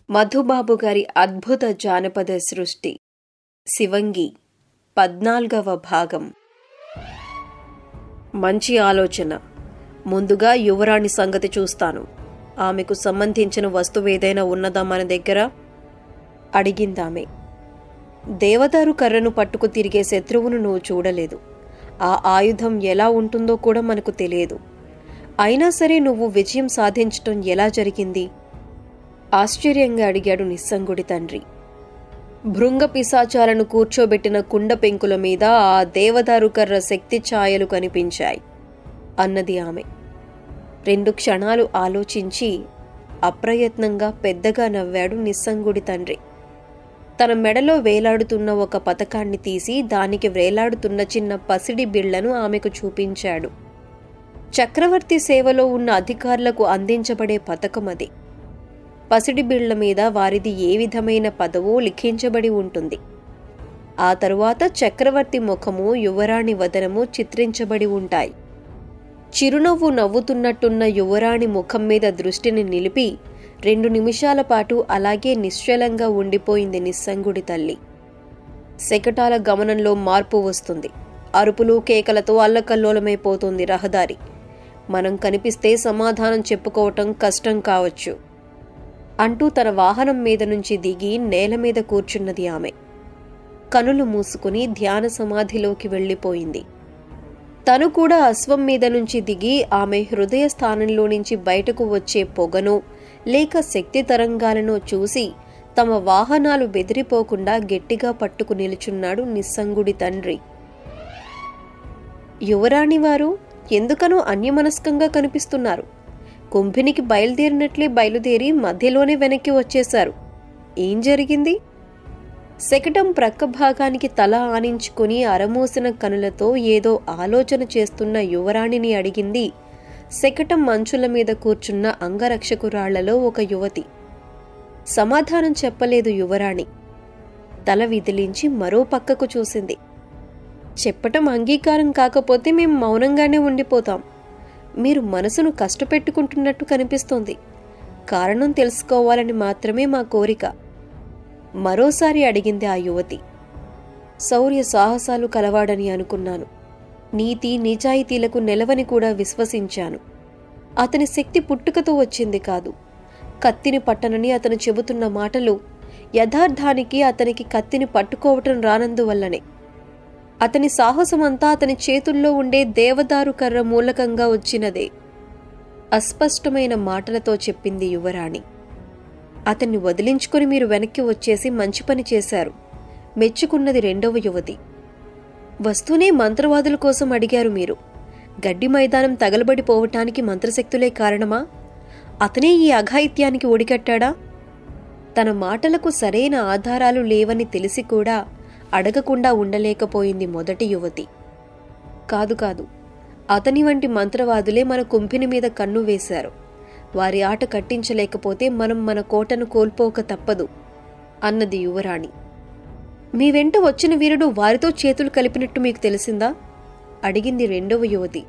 మధుబాబు గారి అద్భుత జానపద సృష్టి శివంగి పద్నాల్గవ భాగం మంచి ఆలోచన ముందుగా యువరాణి సంగతి చూస్తాను ఆమెకు సంబంధించిన వస్తువు ఏదైనా ఉన్నదా మన దగ్గర అడిగిందామె దేవదారు కర్రను పట్టుకు తిరిగే శత్రువును నువ్వు చూడలేదు ఆ ఆయుధం ఎలా ఉంటుందో కూడా మనకు తెలియదు అయినా సరే నువ్వు విజయం సాధించటం ఎలా జరిగింది ఆశ్చర్యంగా అడిగాడు నిస్సంగుడి తండ్రి భృంగ పిశాచాలను కూర్చోబెట్టిన కుండ పెంకుల మీద ఆ దేవదారు కర్ర శక్తి ఛాయలు కనిపించాయి అన్నది ఆమె రెండు క్షణాలు ఆలోచించి అప్రయత్నంగా పెద్దగా నవ్వాడు నిస్సంగుడి తండ్రి తన మెడలో వేలాడుతున్న ఒక పథకాన్ని తీసి దానికి వేలాడుతున్న చిన్న పసిడి బిళ్లను ఆమెకు చూపించాడు చక్రవర్తి సేవలో ఉన్న అధికారులకు అందించబడే పథకం అది పసిడి బిళ్ల మీద వారిది ఏ విధమైన పదవో లిఖించబడి ఉంటుంది ఆ తరువాత చక్రవర్తి ముఖము యువరాణి వదనము చిత్రించబడి ఉంటాయి చిరునవ్వు నవ్వుతున్నట్టున్న యువరాణి ముఖం మీద దృష్టిని నిలిపి రెండు నిమిషాల పాటు అలాగే నిశ్చలంగా ఉండిపోయింది నిస్సంగుడి తల్లి శకటాల గమనంలో మార్పు వస్తుంది అరుపులు కేకలతో అల్లకల్లోలమైపోతుంది రహదారి మనం కనిపిస్తే సమాధానం చెప్పుకోవటం కష్టం కావచ్చు అంటూ తన వాహనం మీద నుంచి దిగి నేల మీద కూర్చున్నది ఆమె కనులు మూసుకుని ధ్యాన సమాధిలోకి వెళ్ళిపోయింది తను కూడా అశ్వం మీద నుంచి దిగి ఆమె హృదయ స్థానంలో నుంచి బయటకు వచ్చే పొగను లేక శక్తి తరంగాలను చూసి తమ వాహనాలు బెదిరిపోకుండా గట్టిగా పట్టుకు నిలుచున్నాడు నిస్సంగుడి తండ్రి యువరాణి వారు ఎందుకనో అన్యమనస్కంగా కనిపిస్తున్నారు కుంభినికి బయలుదేరినట్లే బయలుదేరి మధ్యలోనే వెనక్కి వచ్చేశారు ఏం జరిగింది శకటం ప్రక్క భాగానికి తల ఆనించుకుని అరమోసిన కనులతో ఏదో ఆలోచన చేస్తున్న యువరాణిని అడిగింది శకటం మంచుల మీద కూర్చున్న అంగరక్షకురాళ్లలో ఒక యువతి సమాధానం చెప్పలేదు యువరాణి తల విదిలించి మరో పక్కకు చూసింది చెప్పటం అంగీకారం కాకపోతే మేం మౌనంగానే ఉండిపోతాం మీరు మనసును కష్టపెట్టుకుంటున్నట్టు కనిపిస్తోంది కారణం తెలుసుకోవాలని మాత్రమే మా కోరిక మరోసారి అడిగింది ఆ యువతి శౌర్య సాహసాలు కలవాడని అనుకున్నాను నీతి నిజాయితీలకు నెలవని కూడా విశ్వసించాను అతని శక్తి పుట్టుకతో వచ్చింది కాదు కత్తిని పట్టనని అతను చెబుతున్న మాటలు యథార్థానికి అతనికి కత్తిని పట్టుకోవటం రానందువల్లనే అతని సాహసమంతా అతని చేతుల్లో ఉండే దేవదారు కర్ర మూలకంగా వచ్చినదే అస్పష్టమైన మాటలతో చెప్పింది యువరాణి అతన్ని వదిలించుకొని మీరు వెనక్కి వచ్చేసి మంచి పని చేశారు మెచ్చుకున్నది రెండవ యువతి వస్తూనే మంత్రవాదుల కోసం అడిగారు మీరు గడ్డి మైదానం తగలబడిపోవటానికి మంత్రశక్తులే కారణమా అతనే ఈ అఘాయిత్యానికి ఒడికట్టాడా తన మాటలకు సరైన ఆధారాలు లేవని తెలిసి కూడా అడగకుండా ఉండలేకపోయింది మొదటి యువతి కాదు కాదు అతని వంటి మంత్రవాదులే మన కుంభిని మీద కన్ను వేశారు వారి ఆట కట్టించలేకపోతే మనం మన కోటను కోల్పోక తప్పదు అన్నది యువరాణి మీ వెంట వచ్చిన వీరుడు వారితో చేతులు కలిపినట్టు మీకు తెలిసిందా అడిగింది రెండవ యువతి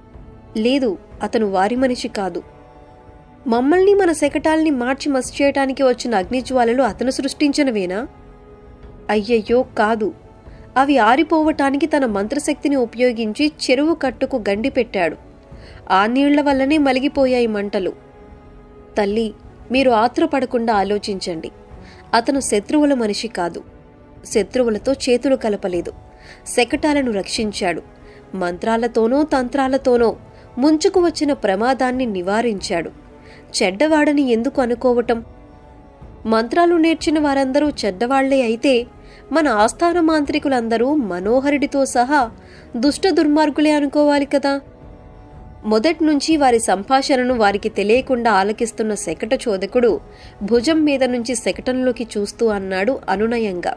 లేదు అతను వారి మనిషి కాదు మమ్మల్ని మన శకటాల్ని మార్చి మసి చేయటానికి వచ్చిన అగ్నిజ్వాలలు అతను సృష్టించినవేనా అయ్యయ్యో కాదు అవి ఆరిపోవటానికి తన మంత్రశక్తిని ఉపయోగించి చెరువు కట్టుకు గండి పెట్టాడు ఆ నీళ్ల వల్లనే మలిగిపోయాయి మంటలు తల్లి మీరు ఆత్రపడకుండా ఆలోచించండి అతను శత్రువుల మనిషి కాదు శత్రువులతో చేతులు కలపలేదు శకటాలను రక్షించాడు మంత్రాలతోనో తంత్రాలతోనో ముంచుకు వచ్చిన ప్రమాదాన్ని నివారించాడు చెడ్డవాడని ఎందుకు అనుకోవటం మంత్రాలు నేర్చిన వారందరూ చెడ్డవాళ్లే అయితే మన ఆస్థాన మాంత్రికులందరూ మనోహరుడితో సహా దుష్ట దుర్మార్గులే అనుకోవాలి కదా మొదట్నుంచి వారి సంభాషణను వారికి తెలియకుండా ఆలకిస్తున్న శకట చోదకుడు భుజం మీద నుంచి శకటంలోకి చూస్తూ అన్నాడు అనునయంగా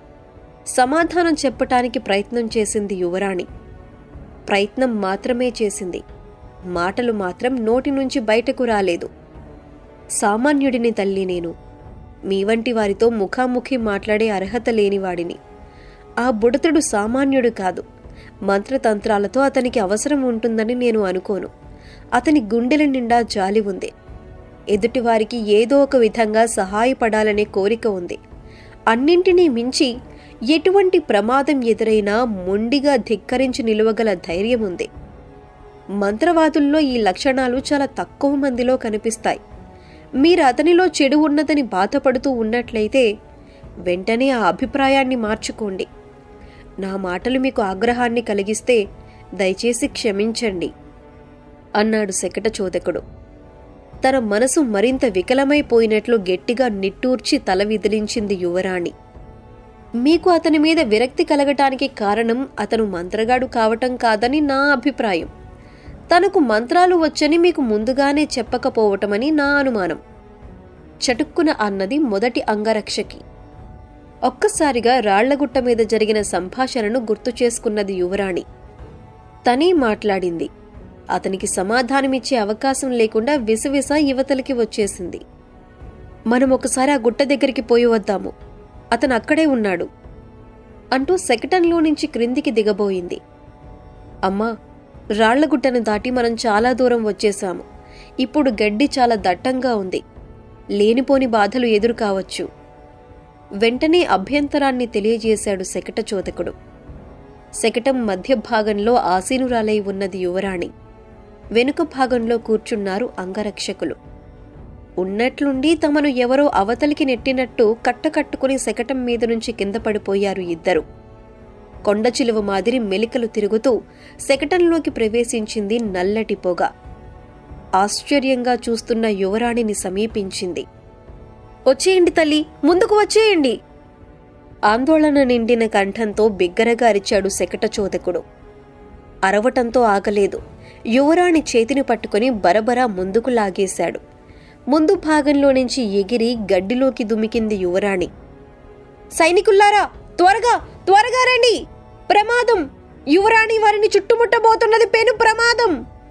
సమాధానం చెప్పటానికి ప్రయత్నం చేసింది యువరాణి ప్రయత్నం మాత్రమే చేసింది మాటలు మాత్రం నోటి నుంచి బయటకు రాలేదు సామాన్యుడిని తల్లి నేను మీ వంటి వారితో ముఖాముఖి మాట్లాడే అర్హత లేనివాడిని ఆ బుడతడు సామాన్యుడు కాదు మంత్రతంత్రాలతో అతనికి అవసరం ఉంటుందని నేను అనుకోను అతని గుండెల నిండా జాలి ఉంది ఎదుటివారికి ఏదో ఒక విధంగా సహాయపడాలనే కోరిక ఉంది అన్నింటినీ మించి ఎటువంటి ప్రమాదం ఎదురైనా మొండిగా ధిక్కరించి నిలువగల ధైర్యం ఉంది మంత్రవాదుల్లో ఈ లక్షణాలు చాలా తక్కువ మందిలో కనిపిస్తాయి మీరు అతనిలో చెడు ఉన్నదని బాధపడుతూ ఉన్నట్లయితే వెంటనే ఆ అభిప్రాయాన్ని మార్చుకోండి నా మాటలు మీకు ఆగ్రహాన్ని కలిగిస్తే దయచేసి క్షమించండి అన్నాడు శకట చోదకుడు తన మనసు మరింత వికలమైపోయినట్లు గట్టిగా నిట్టూర్చి తల విదిలించింది యువరాణి మీకు అతని మీద విరక్తి కలగటానికి కారణం అతను మంత్రగాడు కావటం కాదని నా అభిప్రాయం తనకు మంత్రాలు వచ్చని మీకు ముందుగానే చెప్పకపోవటమని నా అనుమానం చటుక్కున అన్నది మొదటి అంగరక్షకి ఒక్కసారిగా రాళ్లగుట్ట మీద జరిగిన సంభాషణను గుర్తు చేసుకున్నది యువరాణి తనే మాట్లాడింది అతనికి సమాధానమిచ్చే అవకాశం లేకుండా విసవిస యువతలకి వచ్చేసింది మనం ఒకసారి ఆ గుట్ట దగ్గరికి పోయి వద్దాము అతను అక్కడే ఉన్నాడు అంటూ శకటంలో నుంచి క్రిందికి దిగబోయింది అమ్మా రాళ్లగుట్టను దాటి మనం చాలా దూరం వచ్చేశాము ఇప్పుడు గడ్డి చాలా దట్టంగా ఉంది లేనిపోని బాధలు ఎదురు కావచ్చు వెంటనే అభ్యంతరాన్ని తెలియజేశాడు శకట చోదకుడు శకటం మధ్య భాగంలో ఆసీనురాలై ఉన్నది యువరాణి వెనుక భాగంలో కూర్చున్నారు అంగరక్షకులు ఉన్నట్లుండి తమను ఎవరో అవతలికి నెట్టినట్టు కట్టకట్టుకుని శకటం మీద నుంచి కింద పడిపోయారు ఇద్దరు కొండ చిలువ మాదిరి మెలికలు తిరుగుతూ శకటంలోకి ప్రవేశించింది నల్లటి పొగ ఆశ్చర్యంగా చూస్తున్న యువరాణిని సమీపించింది వచ్చేయండి తల్లి ముందుకు వచ్చేయండి ఆందోళన నిండిన కంఠంతో బిగ్గరగా అరిచాడు శకట చోదకుడు అరవటంతో ఆగలేదు యువరాణి చేతిని పట్టుకుని బరబరా ముందుకు లాగేశాడు ముందు భాగంలో నుంచి ఎగిరి గడ్డిలోకి దుమికింది యువరాణి సైనికుల్లారా త్వరగా త్వరగా రండి ప్రమాదం యువరాణి వారిని చుట్టుముట్టబోతున్నది పెను ప్రమాదం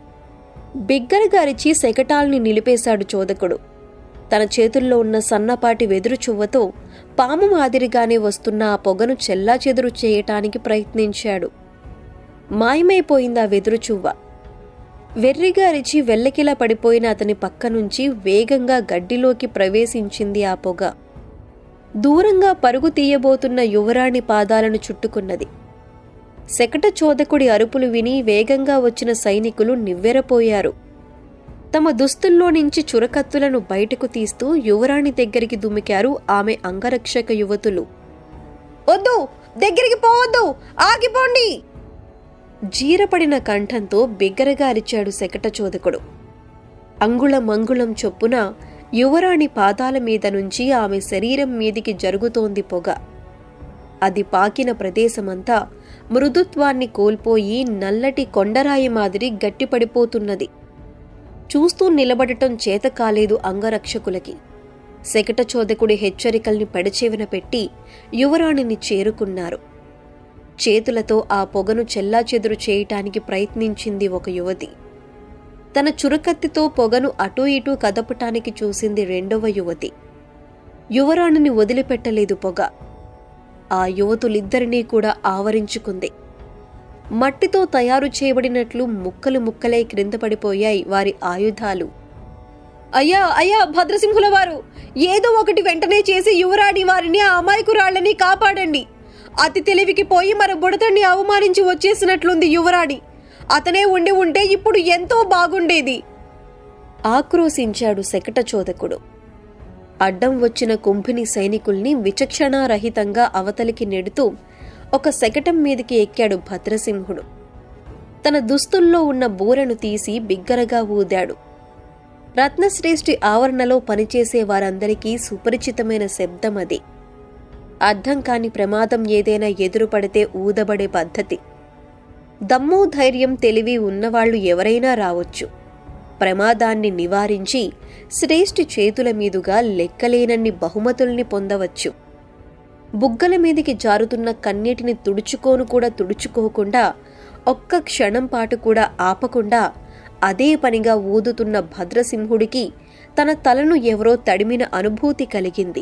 బిగ్గరగా అరిచి శకటాల్ని నిలిపేశాడు చోదకుడు తన చేతుల్లో ఉన్న సన్నపాటి వెదురు చువ్వతో పాము మాదిరిగానే వస్తున్న ఆ పొగను చెల్లాచెదురు చేయటానికి ప్రయత్నించాడు మాయమైపోయింది ఆ వెదురు చువ్వ వెర్రిగా అరిచి వెల్లకిలా పడిపోయిన అతని పక్క నుంచి వేగంగా గడ్డిలోకి ప్రవేశించింది ఆ పొగ దూరంగా పరుగు తీయబోతున్న యువరాణి పాదాలను చుట్టుకున్నది శకట చోదకుడి అరుపులు విని వేగంగా వచ్చిన సైనికులు నివ్వెరపోయారు తమ దుస్తుల్లో నుంచి చురకత్తులను బయటకు తీస్తూ యువరాణి దగ్గరికి దుమికారు ఆమె అంగరక్షక యువతులు వద్దు దగ్గరికి పోవద్దు ఆగిపోండి జీరపడిన కంఠంతో బిగ్గరగా అరిచాడు శకట చోదకుడు అంగుళం అంగుళం చొప్పున యువరాణి పాదాల మీద నుంచి ఆమె శరీరం మీదికి జరుగుతోంది పొగ అది పాకిన ప్రదేశమంతా మృదుత్వాన్ని కోల్పోయి నల్లటి కొండరాయి మాదిరి గట్టిపడిపోతున్నది చూస్తూ నిలబడటం చేత కాలేదు అంగరక్షకులకి శకట చోదకుడి హెచ్చరికల్ని పెడచెవిన పెట్టి యువరాణిని చేరుకున్నారు చేతులతో ఆ పొగను చెల్లాచెదురు చేయటానికి ప్రయత్నించింది ఒక యువతి తన చురకత్తితో పొగను అటూ ఇటూ కదపటానికి చూసింది రెండవ యువతి యువరాణిని వదిలిపెట్టలేదు పొగ ఆ యువతులిద్దరినీ కూడా ఆవరించుకుంది మట్టితో తయారు చేయబడినట్లు ముక్కలు ముక్కలై క్రింద పడిపోయాయి వారి ఆయుధాలు అయ్యా అయ్యా భద్రసింహుల వారు ఏదో ఒకటి వెంటనే చేసి యువరాణి వారిని ఆ అమాయకురాళ్ళని కాపాడండి అతి తెలివికి పోయి మన బుడతన్ని అవమానించి వచ్చేసినట్లుంది యువరాణి అతనే ఉండి ఉంటే ఇప్పుడు ఎంతో బాగుండేది ఆక్రోశించాడు శకట చోదకుడు అడ్డం వచ్చిన కుంభిని సైనికుల్ని విచక్షణారహితంగా అవతలికి నెడుతూ ఒక శకటం మీదికి ఎక్కాడు భద్రసింహుడు తన దుస్తుల్లో ఉన్న బూరను తీసి బిగ్గరగా ఊదాడు రత్నశ్రేష్ఠి ఆవరణలో పనిచేసే వారందరికీ సుపరిచితమైన శబ్దం అది అర్థం కాని ప్రమాదం ఏదైనా ఎదురుపడితే ఊదబడే పద్ధతి దమ్ము ధైర్యం తెలివి ఉన్నవాళ్లు ఎవరైనా రావచ్చు ప్రమాదాన్ని నివారించి శ్రేష్ఠి చేతుల మీదుగా లెక్కలేనన్ని బహుమతుల్ని పొందవచ్చు బుగ్గల మీదికి జారుతున్న కన్నీటిని తుడుచుకోను కూడా తుడుచుకోకుండా ఒక్క క్షణం పాటు కూడా ఆపకుండా అదే పనిగా ఊదుతున్న భద్రసింహుడికి తన తలను ఎవరో తడిమిన అనుభూతి కలిగింది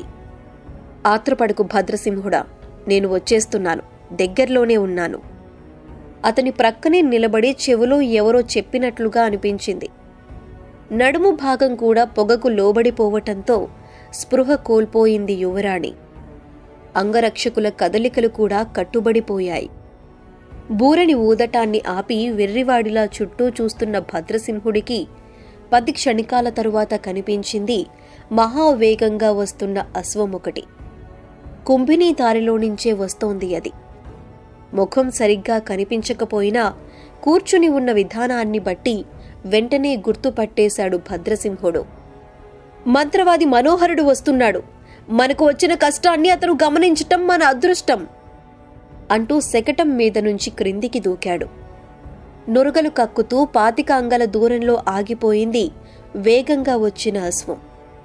ఆత్రపడకు భద్రసింహుడా నేను వచ్చేస్తున్నాను దగ్గరలోనే ఉన్నాను అతని ప్రక్కనే నిలబడి చెవులో ఎవరో చెప్పినట్లుగా అనిపించింది నడుము భాగం కూడా పొగకు లోబడిపోవటంతో స్పృహ కోల్పోయింది యువరాణి అంగరక్షకుల కదలికలు కూడా కట్టుబడిపోయాయి బూరని ఊదటాన్ని ఆపి వెర్రివాడిలా చుట్టూ చూస్తున్న భద్రసింహుడికి పది క్షణికాల తరువాత కనిపించింది మహావేగంగా వస్తున్న అశ్వమొకటి కుంభినీ దారిలో నుంచే వస్తోంది అది ముఖం సరిగ్గా కనిపించకపోయినా కూర్చుని ఉన్న విధానాన్ని బట్టి వెంటనే గుర్తుపట్టేశాడు భద్రసింహుడు మంత్రవాది మనోహరుడు వస్తున్నాడు మనకు వచ్చిన కష్టాన్ని అతను గమనించటం మన అదృష్టం అంటూ శకటం మీద నుంచి క్రిందికి దూకాడు నురగలు కక్కుతూ పాతిక అంగల దూరంలో ఆగిపోయింది వేగంగా వచ్చిన అశ్వం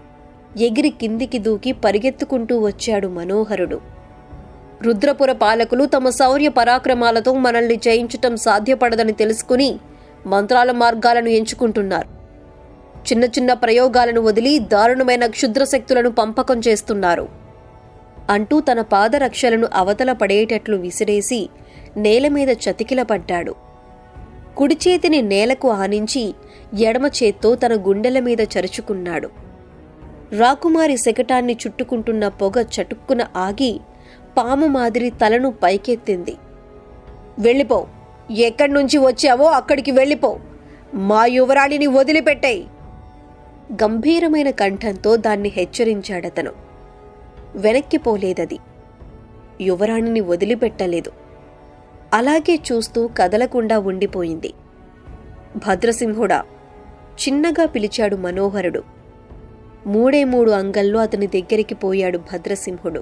ఎగిరి కిందికి దూకి పరిగెత్తుకుంటూ వచ్చాడు మనోహరుడు రుద్రపుర పాలకులు తమ శౌర్య పరాక్రమాలతో మనల్ని జయించటం సాధ్యపడదని తెలుసుకుని మంత్రాల మార్గాలను ఎంచుకుంటున్నారు చిన్న చిన్న ప్రయోగాలను వదిలి దారుణమైన క్షుద్ర శక్తులను పంపకం చేస్తున్నారు అంటూ తన పాదరక్షలను అవతల పడేటట్లు విసిరేసి నేల మీద చతికిలపడ్డాడు కుడి చేతిని నేలకు ఆనించి ఎడమ చేత్తో తన గుండెల మీద చరుచుకున్నాడు రాకుమారి శకటాన్ని చుట్టుకుంటున్న పొగ చటుక్కున ఆగి పాము మాదిరి తలను పైకెత్తింది వెళ్ళిపో ఎక్కడి నుంచి వచ్చావో అక్కడికి వెళ్ళిపో మా యువరాణిని వదిలిపెట్టాయి గంభీరమైన కంఠంతో దాన్ని హెచ్చరించాడతను వెనక్కి పోలేదది యువరాణిని వదిలిపెట్టలేదు అలాగే చూస్తూ కదలకుండా ఉండిపోయింది భద్రసింహుడా చిన్నగా పిలిచాడు మనోహరుడు మూడే మూడు అంగల్లో అతని దగ్గరికి పోయాడు భద్రసింహుడు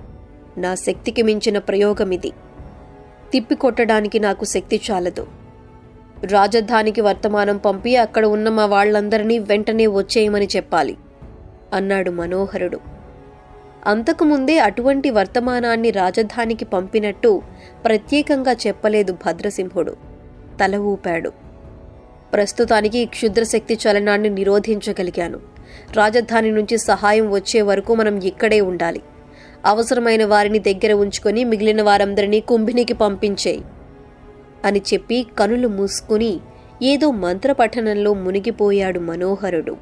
నా శక్తికి మించిన ప్రయోగమిది తిప్పికొట్టడానికి నాకు శక్తి చాలదు రాజధానికి వర్తమానం పంపి అక్కడ ఉన్న మా వాళ్ళందరినీ వెంటనే వచ్చేయమని చెప్పాలి అన్నాడు మనోహరుడు అంతకుముందే అటువంటి వర్తమానాన్ని రాజధానికి పంపినట్టు ప్రత్యేకంగా చెప్పలేదు భద్రసింహుడు తల ఊపాడు ప్రస్తుతానికి ఈ క్షుద్రశక్తి చలనాన్ని నిరోధించగలిగాను రాజధాని నుంచి సహాయం వచ్చే వరకు మనం ఇక్కడే ఉండాలి అవసరమైన వారిని దగ్గర ఉంచుకొని మిగిలిన వారందరినీ కుంభినికి పంపించేయి అని చెప్పి కనులు మూసుకుని ఏదో మంత్రపఠనంలో మునిగిపోయాడు మనోహరుడు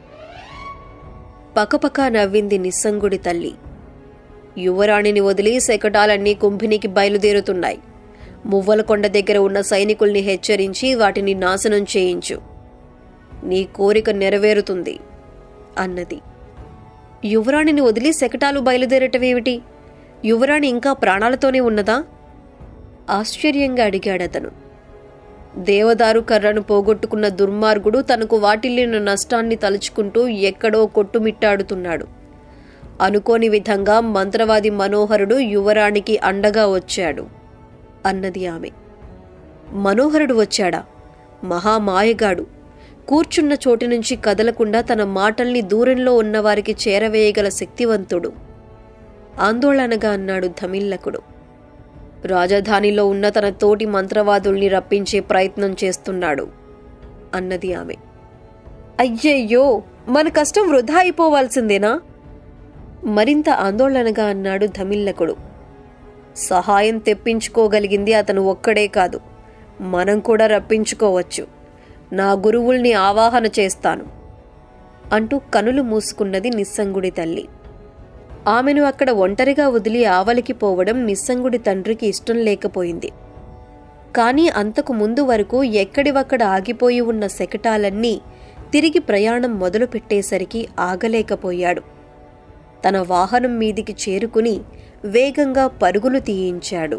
పకపక నవ్వింది నిస్సంగుడి తల్లి యువరాణిని వదిలి శకటాలన్నీ కుంభినికి బయలుదేరుతున్నాయి మువ్వలకొండ దగ్గర ఉన్న సైనికుల్ని హెచ్చరించి వాటిని నాశనం చేయించు నీ కోరిక నెరవేరుతుంది అన్నది యువరాణిని వదిలి శకటాలు బయలుదేరటమేమిటి యువరాణి ఇంకా ప్రాణాలతోనే ఉన్నదా ఆశ్చర్యంగా అడిగాడతను దేవదారు కర్రను పోగొట్టుకున్న దుర్మార్గుడు తనకు వాటిల్లిన నష్టాన్ని తలుచుకుంటూ ఎక్కడో కొట్టుమిట్టాడుతున్నాడు అనుకోని విధంగా మంత్రవాది మనోహరుడు యువరాణికి అండగా వచ్చాడు అన్నది ఆమె మనోహరుడు వచ్చాడా మహామాయగాడు కూర్చున్న చోటు నుంచి కదలకుండా తన మాటల్ని దూరంలో ఉన్నవారికి చేరవేయగల శక్తివంతుడు ఆందోళనగా అన్నాడు ధమిల్లకుడు రాజధానిలో ఉన్న తన తోటి మంత్రవాదుల్ని రప్పించే ప్రయత్నం చేస్తున్నాడు అన్నది ఆమె అయ్యయ్యో మన కష్టం వృధా అయిపోవాల్సిందేనా మరింత ఆందోళనగా అన్నాడు ధమిల్లకుడు సహాయం తెప్పించుకోగలిగింది అతను ఒక్కడే కాదు మనం కూడా రప్పించుకోవచ్చు నా గురువుల్ని ఆవాహన చేస్తాను అంటూ కనులు మూసుకున్నది నిస్సంగుడి తల్లి ఆమెను అక్కడ ఒంటరిగా వదిలి ఆవలికి పోవడం నిస్సంగుడి తండ్రికి ఇష్టం లేకపోయింది కానీ అంతకు ముందు వరకు ఎక్కడివక్కడ ఆగిపోయి ఉన్న శకటాలన్నీ తిరిగి ప్రయాణం మొదలుపెట్టేసరికి ఆగలేకపోయాడు తన వాహనం మీదికి చేరుకుని వేగంగా పరుగులు తీయించాడు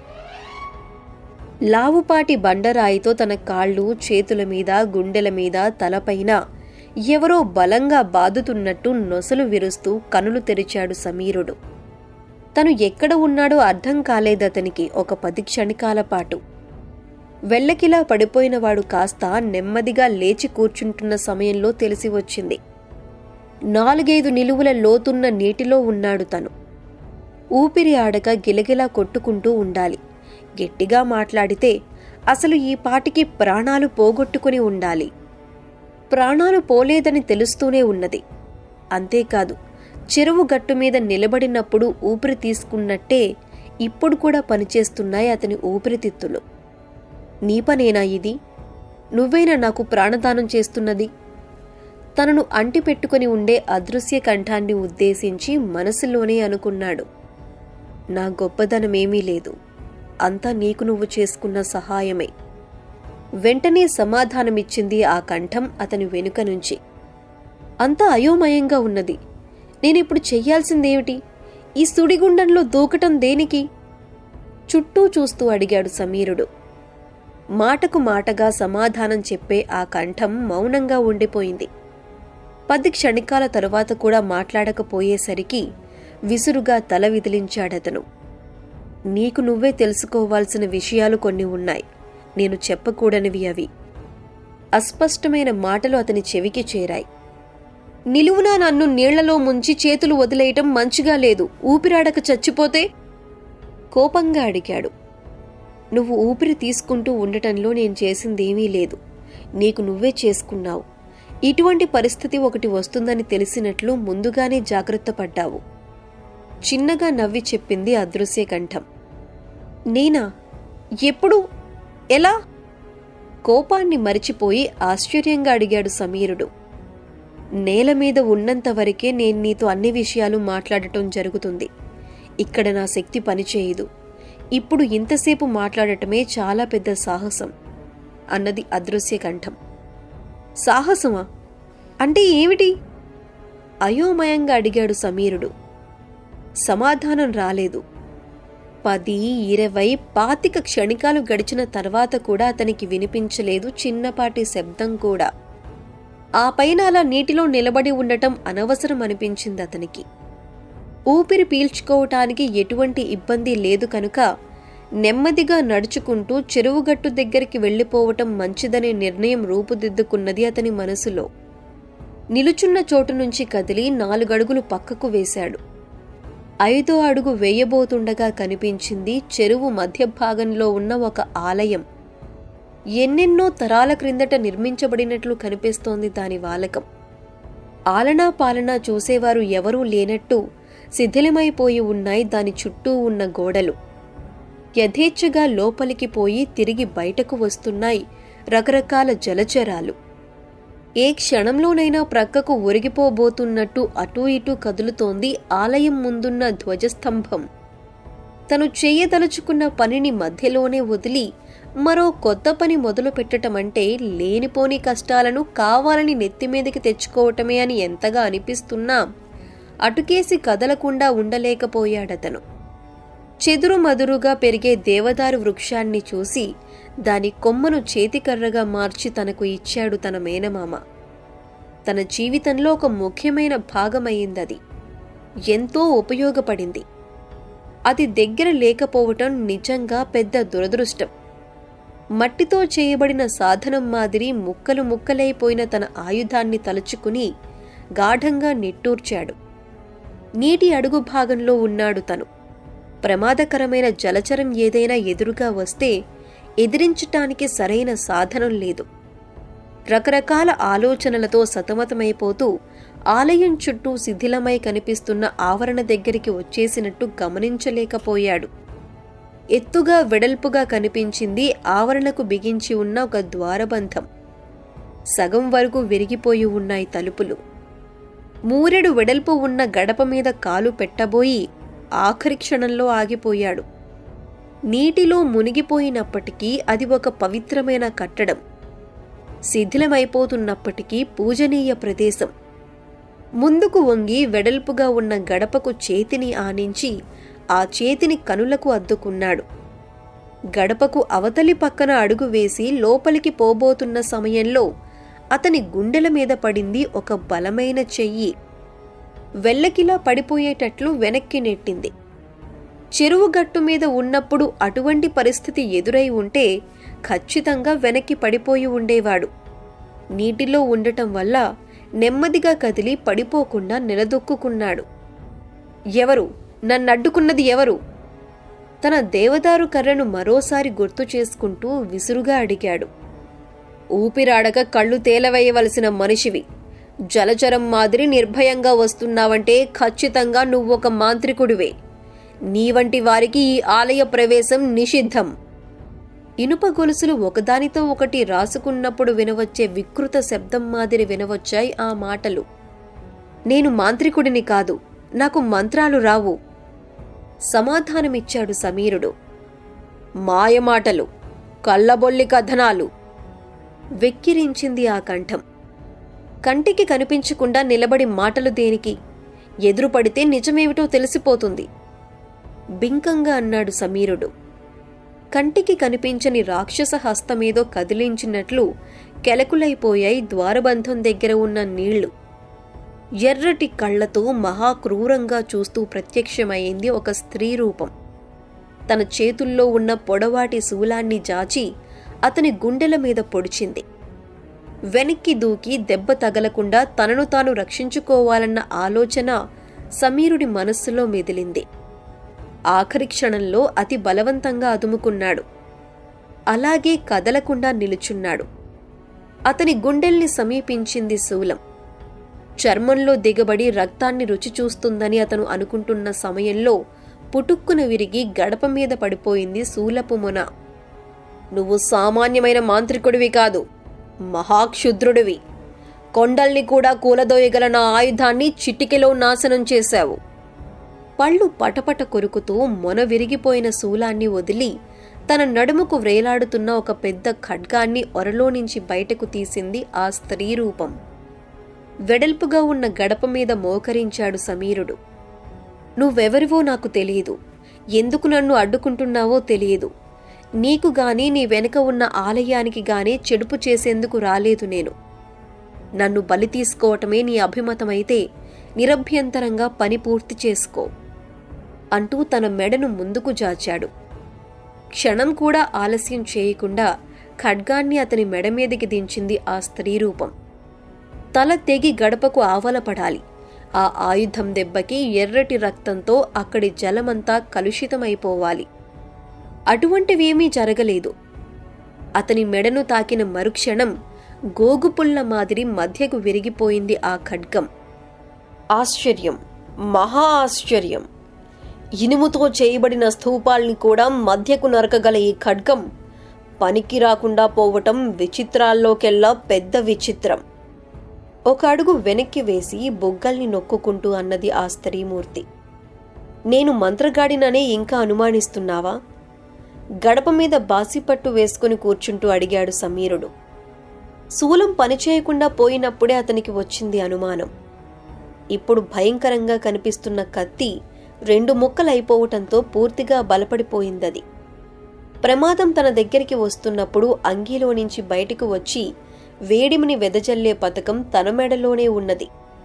లావుపాటి బండరాయితో తన కాళ్ళు చేతుల మీద గుండెల మీద తలపైన ఎవరో బలంగా బాదుతున్నట్టు నొసలు విరుస్తూ కనులు తెరిచాడు సమీరుడు తను ఎక్కడ ఉన్నాడో అర్థం కాలేదతనికి ఒక పది క్షణికాల పాటు వెల్లకిలా పడిపోయినవాడు కాస్త నెమ్మదిగా లేచి కూర్చుంటున్న సమయంలో తెలిసి వచ్చింది నాలుగైదు నిలువుల లోతున్న నీటిలో ఉన్నాడు తను ఊపిరి ఆడక గిలగిలా కొట్టుకుంటూ ఉండాలి గట్టిగా మాట్లాడితే అసలు ఈ పాటికి ప్రాణాలు పోగొట్టుకుని ఉండాలి ప్రాణాలు పోలేదని తెలుస్తూనే ఉన్నది అంతేకాదు చెరువు గట్టు మీద నిలబడినప్పుడు ఊపిరి తీసుకున్నట్టే ఇప్పుడు కూడా పనిచేస్తున్నాయి అతని ఊపిరితిత్తులు నీ పనేనా ఇది నువ్వేనా నాకు ప్రాణదానం చేస్తున్నది తనను అంటిపెట్టుకుని ఉండే అదృశ్య కంఠాన్ని ఉద్దేశించి మనసులోనే అనుకున్నాడు నా గొప్పదనమేమీ లేదు అంతా నీకు నువ్వు చేసుకున్న సహాయమే వెంటనే సమాధానమిచ్చింది ఆ కంఠం అతని వెనుక నుంచి అంతా అయోమయంగా ఉన్నది నేనిప్పుడు చెయ్యాల్సిందేమిటి ఈ సుడిగుండంలో దూకటం దేనికి చుట్టూ చూస్తూ అడిగాడు సమీరుడు మాటకు మాటగా సమాధానం చెప్పే ఆ కంఠం మౌనంగా ఉండిపోయింది పది క్షణికాల తరువాత కూడా మాట్లాడకపోయేసరికి విసురుగా తల విదిలించాడతను నీకు నువ్వే తెలుసుకోవాల్సిన విషయాలు కొన్ని ఉన్నాయి నేను చెప్పకూడనివి అవి అస్పష్టమైన మాటలు అతని చెవికి చేరాయి నిలువునా నన్ను నీళ్లలో ముంచి చేతులు వదిలేయటం మంచిగా లేదు ఊపిరాడక చచ్చిపోతే కోపంగా అడిగాడు నువ్వు ఊపిరి తీసుకుంటూ ఉండటంలో నేను చేసిందేమీ లేదు నీకు నువ్వే చేసుకున్నావు ఇటువంటి పరిస్థితి ఒకటి వస్తుందని తెలిసినట్లు ముందుగానే జాగ్రత్త పడ్డావు చిన్నగా నవ్వి చెప్పింది అదృశ్య కంఠం నేనా ఎప్పుడు ఎలా కోపాన్ని మరిచిపోయి ఆశ్చర్యంగా అడిగాడు సమీరుడు నేల మీద ఉన్నంత వరకే నేను నీతో అన్ని విషయాలు మాట్లాడటం జరుగుతుంది ఇక్కడ నా శక్తి పనిచేయదు ఇప్పుడు ఇంతసేపు మాట్లాడటమే చాలా పెద్ద సాహసం అన్నది అదృశ్య కంఠం సాహసమా అంటే ఏమిటి అయోమయంగా అడిగాడు సమీరుడు సమాధానం రాలేదు పది ఇరవై పాతిక క్షణికాలు గడిచిన తర్వాత కూడా అతనికి వినిపించలేదు చిన్నపాటి శబ్దం కూడా ఆ పైన అలా నీటిలో నిలబడి ఉండటం అనవసరం అనిపించింది అతనికి ఊపిరి పీల్చుకోవటానికి ఎటువంటి ఇబ్బంది లేదు కనుక నెమ్మదిగా నడుచుకుంటూ చెరువుగట్టు దగ్గరికి వెళ్లిపోవటం మంచిదనే నిర్ణయం రూపుదిద్దుకున్నది అతని మనసులో నిలుచున్న చోటు నుంచి కదిలి నాలుగడుగులు పక్కకు వేశాడు ఐదో అడుగు వేయబోతుండగా కనిపించింది చెరువు మధ్య భాగంలో ఉన్న ఒక ఆలయం ఎన్నెన్నో తరాల క్రిందట నిర్మించబడినట్లు కనిపిస్తోంది దాని వాలకం ఆలనా పాలనా చూసేవారు ఎవరూ లేనట్టు శిథిలమైపోయి ఉన్నాయి దాని చుట్టూ ఉన్న గోడలు యథేచ్ఛగా లోపలికి పోయి తిరిగి బయటకు వస్తున్నాయి రకరకాల జలచరాలు ఏ క్షణంలోనైనా ప్రక్కకు ఒరిగిపోబోతున్నట్టు అటూ ఇటూ కదులుతోంది ఆలయం ముందున్న ధ్వజస్తంభం తను చేయదలుచుకున్న పనిని మధ్యలోనే వదిలి మరో కొత్త పని మొదలు పెట్టటమంటే లేనిపోని కష్టాలను కావాలని నెత్తిమీదకి తెచ్చుకోవటమే అని ఎంతగా అనిపిస్తున్నా అటుకేసి కదలకుండా ఉండలేకపోయాడతను చెదురు మదురుగా పెరిగే దేవదారు వృక్షాన్ని చూసి దాని కొమ్మను చేతికర్రగా మార్చి తనకు ఇచ్చాడు తన మేనమామ తన జీవితంలో ఒక ముఖ్యమైన భాగమయ్యిందది ఎంతో ఉపయోగపడింది అది దగ్గర లేకపోవటం నిజంగా పెద్ద దురదృష్టం మట్టితో చేయబడిన సాధనం మాదిరి ముక్కలు ముక్కలైపోయిన తన ఆయుధాన్ని తలుచుకుని గాఢంగా నిట్టూర్చాడు నీటి అడుగు భాగంలో ఉన్నాడు తను ప్రమాదకరమైన జలచరం ఏదైనా ఎదురుగా వస్తే ఎదిరించటానికి సరైన సాధనం లేదు రకరకాల ఆలోచనలతో సతమతమైపోతూ ఆలయం చుట్టూ శిథిలమై కనిపిస్తున్న ఆవరణ దగ్గరికి వచ్చేసినట్టు గమనించలేకపోయాడు ఎత్తుగా వెడల్పుగా కనిపించింది ఆవరణకు బిగించి ఉన్న ఒక ద్వారబంధం సగం వరకు విరిగిపోయి ఉన్నాయి తలుపులు మూరెడు వెడల్పు ఉన్న గడప మీద కాలు పెట్టబోయి ఆఖరి క్షణంలో ఆగిపోయాడు నీటిలో మునిగిపోయినప్పటికీ అది ఒక పవిత్రమైన కట్టడం శిథిలమైపోతున్నప్పటికీ పూజనీయ ప్రదేశం ముందుకు వంగి వెడల్పుగా ఉన్న గడపకు చేతిని ఆనించి ఆ చేతిని కనులకు అద్దుకున్నాడు గడపకు అవతలి పక్కన అడుగు వేసి లోపలికి పోబోతున్న సమయంలో అతని గుండెల మీద పడింది ఒక బలమైన చెయ్యి వెల్లకిలా పడిపోయేటట్లు వెనక్కి నెట్టింది చెరువు గట్టు మీద ఉన్నప్పుడు అటువంటి పరిస్థితి ఎదురై ఉంటే ఖచ్చితంగా వెనక్కి పడిపోయి ఉండేవాడు నీటిలో ఉండటం వల్ల నెమ్మదిగా కదిలి పడిపోకుండా నిలదొక్కుకున్నాడు ఎవరు నన్నడ్డుకున్నది ఎవరు తన దేవదారు కర్రను మరోసారి గుర్తు చేసుకుంటూ విసురుగా అడిగాడు ఊపిరాడక కళ్ళు తేలవేయవలసిన మనిషివి జలచరం మాదిరి నిర్భయంగా వస్తున్నావంటే ఖచ్చితంగా నువ్వొక మాంత్రికుడివే నీ వంటి వారికి ఈ ఆలయ ప్రవేశం నిషిద్ధం ఇనుప గొలుసులు ఒకదానితో ఒకటి రాసుకున్నప్పుడు వినవచ్చే వికృత శబ్దం మాదిరి వినవచ్చాయి ఆ మాటలు నేను మాంత్రికుడిని కాదు నాకు మంత్రాలు రావు సమాధానమిచ్చాడు సమీరుడు మాయమాటలు కళ్ళబొల్లి కథనాలు వెక్కిరించింది ఆ కంఠం కంటికి కనిపించకుండా నిలబడి మాటలు దేనికి ఎదురుపడితే నిజమేమిటో తెలిసిపోతుంది బింకంగా అన్నాడు సమీరుడు కంటికి కనిపించని రాక్షస హస్తమేదో కదిలించినట్లు కెలకులైపోయాయి ద్వారబంధం దగ్గర ఉన్న నీళ్లు ఎర్రటి కళ్లతో మహాక్రూరంగా చూస్తూ ప్రత్యక్షమైంది ఒక స్త్రీ రూపం తన చేతుల్లో ఉన్న పొడవాటి శూలాన్ని జాచి అతని గుండెల మీద పొడిచింది వెనక్కి దూకి దెబ్బ తగలకుండా తనను తాను రక్షించుకోవాలన్న ఆలోచన సమీరుడి మనస్సులో మెదిలింది ఆఖరి క్షణంలో అతి బలవంతంగా అదుముకున్నాడు అలాగే కదలకుండా నిలుచున్నాడు అతని గుండెల్ని సమీపించింది శూలం చర్మంలో దిగబడి రక్తాన్ని రుచి చూస్తుందని అతను అనుకుంటున్న సమయంలో పుటుక్కున విరిగి గడప మీద పడిపోయింది శూలపు మొన నువ్వు సామాన్యమైన మాంత్రికుడివి కాదు మహాక్షుద్రుడివి కొండల్ని కూడా కూలదోయగల నా ఆయుధాన్ని చిటికెలో నాశనం చేశావు పళ్ళు పటపట కొరుకుతూ మొన విరిగిపోయిన శూలాన్ని వదిలి తన నడుముకు వ్రేలాడుతున్న ఒక పెద్ద ఖడ్గాన్ని ఒరలో నుంచి బయటకు తీసింది ఆ స్త్రీ రూపం వెడల్పుగా ఉన్న గడప మీద మోకరించాడు సమీరుడు నువ్వెవరివో నాకు తెలియదు ఎందుకు నన్ను అడ్డుకుంటున్నావో తెలియదు నీకు గాని నీ వెనుక ఉన్న ఆలయానికి గాని చెడుపు చేసేందుకు రాలేదు నేను నన్ను బలి తీసుకోవటమే నీ అభిమతమైతే నిరభ్యంతరంగా పని పూర్తి చేసుకో అంటూ తన మెడను ముందుకు జాచాడు క్షణం కూడా ఆలస్యం చేయకుండా ఖడ్గాన్ని అతని మెడ మీదకి దించింది ఆ స్త్రీ రూపం తల తెగి గడపకు ఆవలపడాలి ఆ ఆయుధం దెబ్బకి ఎర్రటి రక్తంతో అక్కడి జలమంతా కలుషితమైపోవాలి అటువంటివేమీ జరగలేదు అతని మెడను తాకిన మరుక్షణం గోగుపుల్ల మాదిరి మధ్యకు విరిగిపోయింది ఆ ఖడ్గం ఆశ్చర్యం మహా ఆశ్చర్యం ఇనుముతో చేయబడిన స్థూపాల్ని కూడా మధ్యకు నరకగల ఈ ఖడ్గం పనికి రాకుండా పోవటం విచిత్రాల్లోకెల్లా పెద్ద విచిత్రం ఒక అడుగు వెనక్కి వేసి బొగ్గల్ని నొక్కుకుంటూ అన్నది ఆ స్త్రీమూర్తి నేను మంత్రగాడిననే ఇంకా అనుమానిస్తున్నావా గడప మీద బాసిపట్టు వేసుకుని కూర్చుంటూ అడిగాడు సమీరుడు శూలం పనిచేయకుండా పోయినప్పుడే అతనికి వచ్చింది అనుమానం ఇప్పుడు భయంకరంగా కనిపిస్తున్న కత్తి రెండు ముక్కలైపోవటంతో పూర్తిగా బలపడిపోయిందది ప్రమాదం తన దగ్గరికి వస్తున్నప్పుడు అంగీలో నుంచి బయటకు వచ్చి వేడిమిని వెదజల్లే పథకం తన మెడలోనే ఉన్నది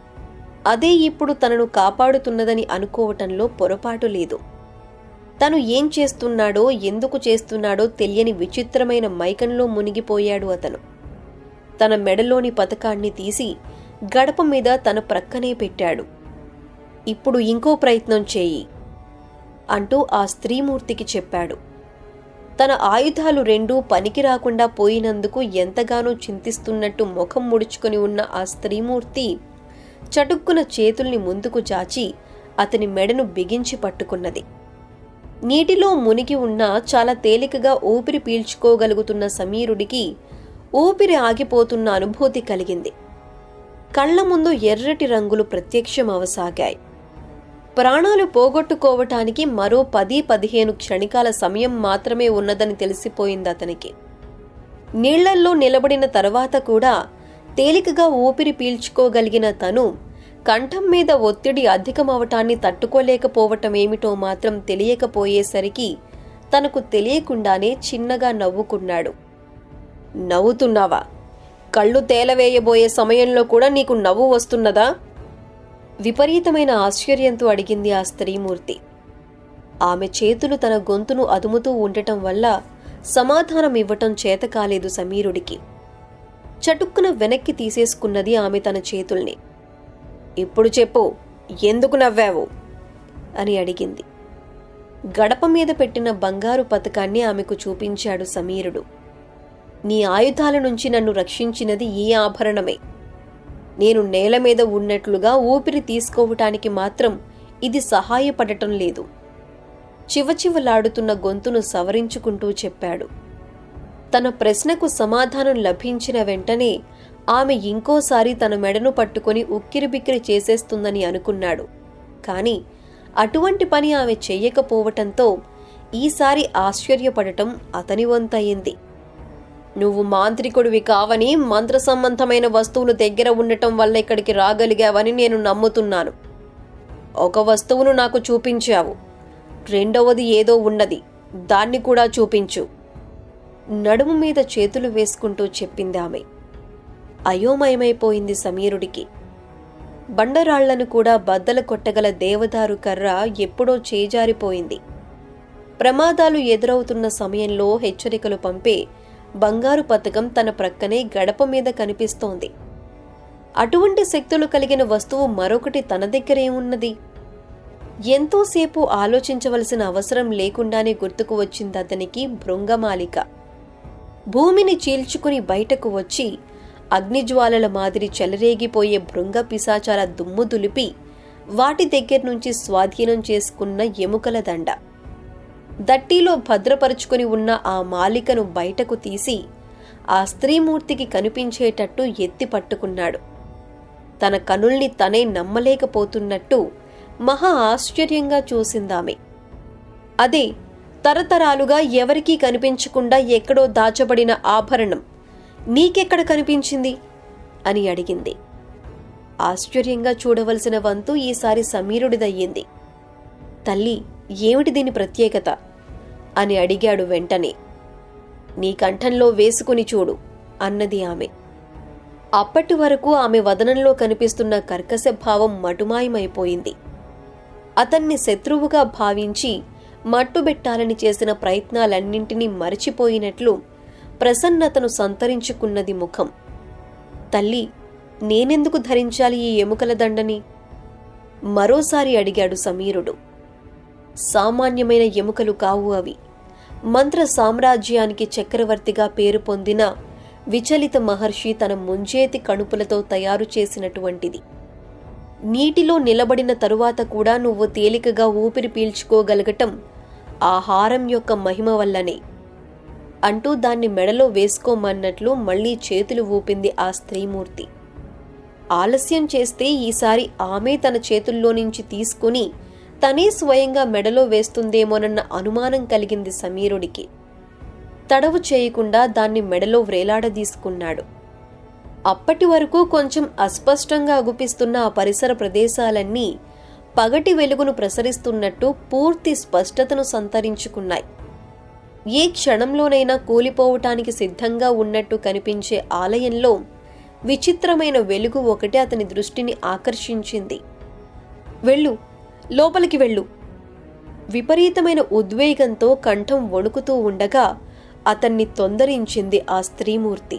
అదే ఇప్పుడు తనను కాపాడుతున్నదని అనుకోవటంలో పొరపాటు లేదు తను ఏం చేస్తున్నాడో ఎందుకు చేస్తున్నాడో తెలియని విచిత్రమైన మైకంలో మునిగిపోయాడు అతను తన మెడలోని పథకాన్ని తీసి గడప మీద తన ప్రక్కనే పెట్టాడు ఇప్పుడు ఇంకో ప్రయత్నం చేయి అంటూ ఆ స్త్రీమూర్తికి చెప్పాడు తన ఆయుధాలు రెండూ పనికి రాకుండా పోయినందుకు ఎంతగానో చింతిస్తున్నట్టు ముఖం ముడుచుకుని ఉన్న ఆ స్త్రీమూర్తి చటుక్కున చేతుల్ని ముందుకు చాచి అతని మెడను బిగించి పట్టుకున్నది నీటిలో మునిగి ఉన్న చాలా తేలికగా ఊపిరి పీల్చుకోగలుగుతున్న సమీరుడికి ఊపిరి ఆగిపోతున్న అనుభూతి కలిగింది కళ్ల ముందు ఎర్రటి రంగులు ప్రత్యక్షమవసాగాయి ప్రాణాలు పోగొట్టుకోవటానికి మరో పది పదిహేను క్షణికాల సమయం మాత్రమే ఉన్నదని తెలిసిపోయింది అతనికి నీళ్లల్లో నిలబడిన తర్వాత కూడా తేలికగా ఊపిరి పీల్చుకోగలిగిన తను కంఠం మీద ఒత్తిడి అధికమవటాన్ని తట్టుకోలేకపోవటమేమిటో మాత్రం తెలియకపోయేసరికి తనకు తెలియకుండానే చిన్నగా నవ్వుకున్నాడు నవ్వుతున్నావా కళ్ళు తేలవేయబోయే సమయంలో కూడా నీకు నవ్వు వస్తున్నదా విపరీతమైన ఆశ్చర్యంతో అడిగింది ఆ స్త్రీమూర్తి ఆమె చేతులు తన గొంతును అదుముతూ ఉండటం వల్ల సమాధానం ఇవ్వటం చేత కాలేదు సమీరుడికి చటుక్కున వెనక్కి తీసేసుకున్నది ఆమె తన చేతుల్ని ఇప్పుడు చెప్పు ఎందుకు నవ్వావు అని అడిగింది గడప మీద పెట్టిన బంగారు పథకాన్ని ఆమెకు చూపించాడు సమీరుడు నీ ఆయుధాల నుంచి నన్ను రక్షించినది ఈ ఆభరణమే నేను నేల మీద ఉన్నట్లుగా ఊపిరి తీసుకోవటానికి మాత్రం ఇది సహాయపడటం లేదు చివచివలాడుతున్న గొంతును సవరించుకుంటూ చెప్పాడు తన ప్రశ్నకు సమాధానం లభించిన వెంటనే ఆమె ఇంకోసారి తన మెడను పట్టుకొని ఉక్కిరిబిక్కిరి చేసేస్తుందని అనుకున్నాడు కాని అటువంటి పని ఆమె చెయ్యకపోవటంతో ఈసారి ఆశ్చర్యపడటం అతని వంతయింది నువ్వు మాంత్రికుడివి కావని మంత్ర సంబంధమైన వస్తువులు దగ్గర ఉండటం వల్ల ఇక్కడికి రాగలిగావని నేను నమ్ముతున్నాను ఒక వస్తువును నాకు చూపించావు రెండవది ఏదో ఉన్నది దాన్ని కూడా చూపించు నడుము మీద చేతులు వేసుకుంటూ చెప్పింది ఆమె అయోమయమైపోయింది సమీరుడికి బండరాళ్లను కూడా బద్దలు కొట్టగల దేవదారు కర్ర ఎప్పుడో చేజారిపోయింది ప్రమాదాలు ఎదురవుతున్న సమయంలో హెచ్చరికలు పంపే బంగారు పథకం తన ప్రక్కనే గడప మీద కనిపిస్తోంది అటువంటి శక్తులు కలిగిన వస్తువు మరొకటి తన దగ్గరే ఉన్నది ఎంతోసేపు ఆలోచించవలసిన అవసరం లేకుండానే గుర్తుకు వచ్చింది అతనికి భృంగమాలిక భూమిని చీల్చుకుని బయటకు వచ్చి అగ్నిజ్వాలల మాదిరి చెలరేగిపోయే భృంగ పిశాచాల దుమ్ము దులిపి వాటి దగ్గర నుంచి స్వాధీనం చేసుకున్న ఎముకల దండ దట్టిలో భద్రపరుచుకుని ఉన్న ఆ మాలికను బయటకు తీసి ఆ స్త్రీమూర్తికి కనిపించేటట్టు ఎత్తి పట్టుకున్నాడు తన కనుల్ని తనే నమ్మలేకపోతున్నట్టు మహా ఆశ్చర్యంగా చూసిందామె అదే తరతరాలుగా ఎవరికీ కనిపించకుండా ఎక్కడో దాచబడిన ఆభరణం నీకెక్కడ కనిపించింది అని అడిగింది ఆశ్చర్యంగా చూడవలసిన వంతు ఈసారి సమీరుడిదయ్యింది తల్లి ఏమిటి దీని ప్రత్యేకత అని అడిగాడు వెంటనే నీ కంఠంలో వేసుకుని చూడు అన్నది ఆమె అప్పటి వరకు ఆమె వదనంలో కనిపిస్తున్న కర్కశ భావం మటుమాయమైపోయింది అతన్ని శత్రువుగా భావించి మట్టుబెట్టాలని చేసిన ప్రయత్నాలన్నింటినీ మరిచిపోయినట్లు ప్రసన్నతను సంతరించుకున్నది ముఖం తల్లి నేనెందుకు ధరించాలి ఈ ఎముకల దండని మరోసారి అడిగాడు సమీరుడు సామాన్యమైన ఎముకలు కావు అవి మంత్ర సామ్రాజ్యానికి చక్రవర్తిగా పేరు పొందిన విచలిత మహర్షి తన ముంజేతి కణుపులతో తయారు చేసినటువంటిది నీటిలో నిలబడిన తరువాత కూడా నువ్వు తేలికగా ఊపిరి పీల్చుకోగలగటం ఆ హారం యొక్క మహిమ వల్లనే అంటూ దాన్ని మెడలో వేసుకోమన్నట్లు మళ్లీ చేతులు ఊపింది ఆ స్త్రీమూర్తి ఆలస్యం చేస్తే ఈసారి ఆమె తన చేతుల్లో నుంచి తీసుకుని తనే స్వయంగా మెడలో వేస్తుందేమోనన్న అనుమానం కలిగింది సమీరుడికి తడవు చేయకుండా దాన్ని మెడలో వ్రేలాడదీసుకున్నాడు అప్పటి వరకు కొంచెం అస్పష్టంగా అగుపిస్తున్న ఆ పరిసర ప్రదేశాలన్నీ పగటి వెలుగును ప్రసరిస్తున్నట్టు పూర్తి స్పష్టతను సంతరించుకున్నాయి ఏ క్షణంలోనైనా కూలిపోవటానికి సిద్ధంగా ఉన్నట్టు కనిపించే ఆలయంలో విచిత్రమైన వెలుగు ఒకటి అతని దృష్టిని ఆకర్షించింది వెళ్ళు లోపలికి వెళ్ళు విపరీతమైన ఉద్వేగంతో కంఠం వణుకుతూ ఉండగా అతన్ని తొందరించింది ఆ స్త్రీమూర్తి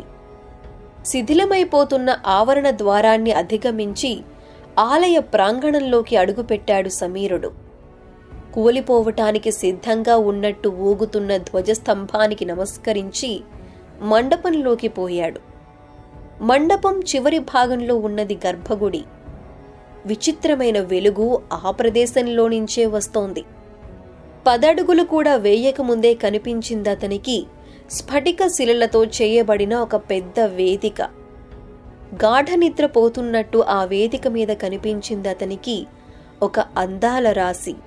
శిథిలమైపోతున్న ఆవరణ ద్వారాన్ని అధిగమించి ఆలయ ప్రాంగణంలోకి అడుగుపెట్టాడు సమీరుడు కూలిపోవటానికి సిద్ధంగా ఉన్నట్టు ఊగుతున్న ధ్వజస్తంభానికి నమస్కరించి మండపంలోకి పోయాడు మండపం చివరి భాగంలో ఉన్నది గర్భగుడి విచిత్రమైన వెలుగు ఆ ప్రదేశంలో నుంచే వస్తోంది పదడుగులు కూడా వేయకముందే కనిపించిందతనికి స్ఫటిక శిలలతో చేయబడిన ఒక పెద్ద వేదిక గాఢ నిద్ర పోతున్నట్టు ఆ వేదిక మీద కనిపించిందతనికి ఒక అందాల రాశి